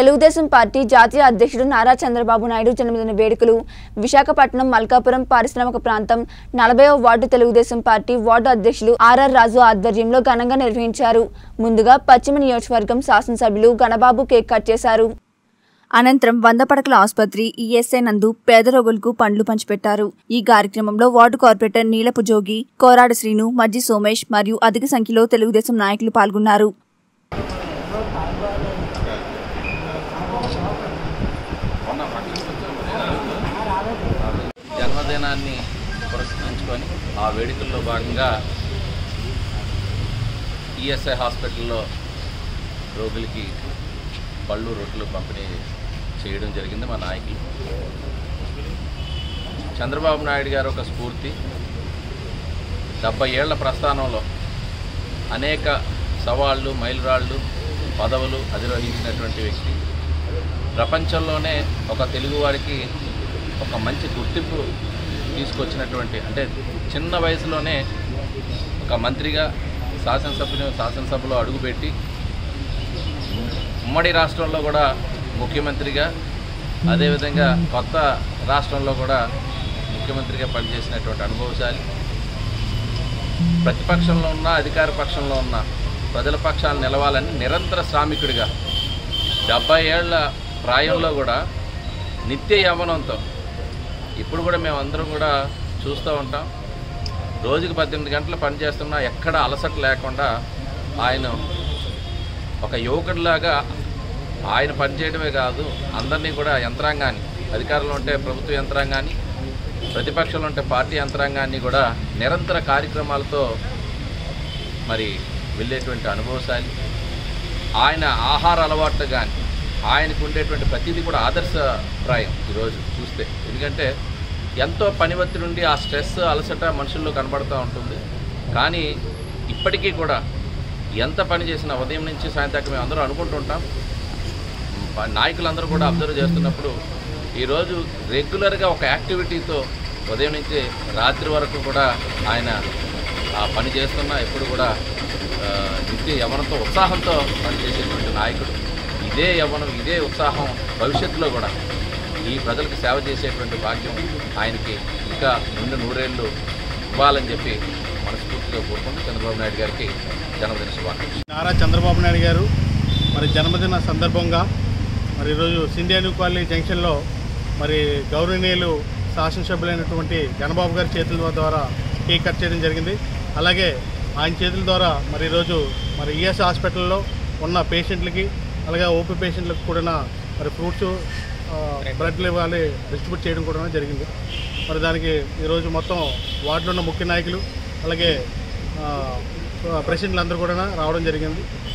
Telugu Desam party జాతీయ అధ్యక్షుడు నారా చంద్రబాబు నాయుడు జన్మదిన వేడుకలు విశాఖపట్నం మల్కాపురం పారిశ్రామిక ప్రాంతం నలభైవ వార్డు తెలుగుదేశం పార్టీ వార్డు అధ్యక్షులు ఆర్ఆర్ రాజు ఆధ్వర్యంలో ఘనంగా నిర్వహించారు ముందుగా పశ్చిమ నియోజకవర్గం శాసనసభ్యులు గణబాబు కేక్ కట్ చేశారు అనంతరం వంద పడకల ఆసుపత్రి ఈఎస్ఐ నందు పేద రోగులకు పండ్లు పంచిపెట్టారు ఈ కార్యక్రమంలో వార్డు కార్పొరేటర్ నీలపు జోగి కోరాడ శ్రీను మజ్జి సోమేష్ మరియు అధిక సంఖ్యలో తెలుగుదేశం నాయకులు పాల్గొన్నారు జన్మదినాన్ని పురస్కరించుకొని ఆ వేడుకల్లో భాగంగా ఈఎస్ఐ హాస్పిటల్లో రోగులకి పళ్ళు రొట్టెలు పంపిణీ చేయడం జరిగింది మా నాయకులు చంద్రబాబు నాయుడు గారు ఒక స్ఫూర్తి డెబ్బై ఏళ్ల ప్రస్థానంలో అనేక సవాళ్ళు మైలురాళ్ళు పదవులు అధిరోహించినటువంటి వ్యక్తి ప్రపంచంలోనే ఒక తెలుగువారికి ఒక మంచి గుర్తింపు తీసుకొచ్చినటువంటి అంటే చిన్న వయసులోనే ఒక మంత్రిగా శాసనసభ్యుని శాసనసభలో అడుగుపెట్టి ఉమ్మడి రాష్ట్రంలో కూడా ముఖ్యమంత్రిగా అదేవిధంగా కొత్త రాష్ట్రంలో కూడా ముఖ్యమంత్రిగా పనిచేసినటువంటి అనుభవశాలి ప్రతిపక్షంలో ఉన్న అధికార పక్షంలో ఉన్న ప్రజల పక్షాలు నిలవాలని నిరంతర శ్రామికుడిగా డెబ్బై ఏళ్ల ప్రాయంలో కూడా నిత్య యవ్వనంతో ఇప్పుడు కూడా మేము అందరం కూడా చూస్తూ ఉంటాం రోజుకి పద్దెనిమిది గంటలు పనిచేస్తున్నా ఎక్కడ అలసట లేకుండా ఆయన ఒక యువకుడిలాగా ఆయన పనిచేయడమే కాదు అందరినీ కూడా యంత్రాంగాన్ని అధికారంలో ఉంటే ప్రభుత్వ యంత్రాంగాన్ని ప్రతిపక్షంలో ఉంటే పార్టీ యంత్రాంగాన్ని కూడా నిరంతర కార్యక్రమాలతో మరి వెళ్ళేటువంటి అనుభవశాలి ఆయన ఆహార అలవాట్లు కానీ ఆయనకు ఉండేటువంటి ప్రతిదీ కూడా ఆదర్శప్రాయం ఈరోజు చూస్తే ఎందుకంటే ఎంతో పని ఒత్తిడి నుండి ఆ స్ట్రెస్ అలసట మనుషుల్లో కనబడుతూ ఉంటుంది కానీ ఇప్పటికీ కూడా ఎంత పని చేసినా ఉదయం నుంచి సాయంత్రం మేము అందరూ అనుకుంటుంటాం ప- నాయకులందరూ కూడా అబ్జర్వ్ చేస్తున్నప్పుడు ఈరోజు రెగ్యులర్గా ఒక యాక్టివిటీతో ఉదయం నుంచి రాత్రి వరకు కూడా ఆయన ఆ పని చేస్తున్నా ఎప్పుడు కూడా ఆ, నిత్య యవనంతో ఉత్సాహంతో పనిచేసేటువంటి నాయకుడు ఇదే యవనం ఇదే ఉత్సాహం భవిష్యత్తులో కూడా ఈ ప్రజలకు సేవ చేసేటువంటి భాగ్యం ఆయనకి ఇంకా నిండు నూరేళ్ళు ఇవ్వాలని చెప్పి మనస్ఫూర్తిగా కోరుకుంటూ చంద్రబాబు నాయుడు గారికి జన్మదిన శుభాకాంక్షలు నారా చంద్రబాబు నాయుడు గారు మరి జన్మదిన సందర్భంగా మరి ఈరోజు సిండియాను కాలనీ జంక్షన్లో మరి గౌరవనీయులు శాసనసభ్యులైనటువంటి గణబాబు గారి చేతుల ద్వారా కేక్ కట్ చేయడం జరిగింది అలాగే ఆయన చేతుల ద్వారా మరి ఈరోజు మరి ఈఎస్ హాస్పిటల్లో ఉన్న పేషెంట్లకి అలాగే ఓపీ పేషెంట్లకు కూడా మరి ఫ్రూట్స్ బ్రెడ్లు ఇవ్వాలి డిస్ట్రిబ్యూట్ చేయడం కూడా జరిగింది మరి దానికి ఈరోజు మొత్తం వార్డులో ఉన్న ముఖ్య నాయకులు అలాగే ఆ, ప్రెసిడెంట్లు అందరూ కూడా రావడం జరిగింది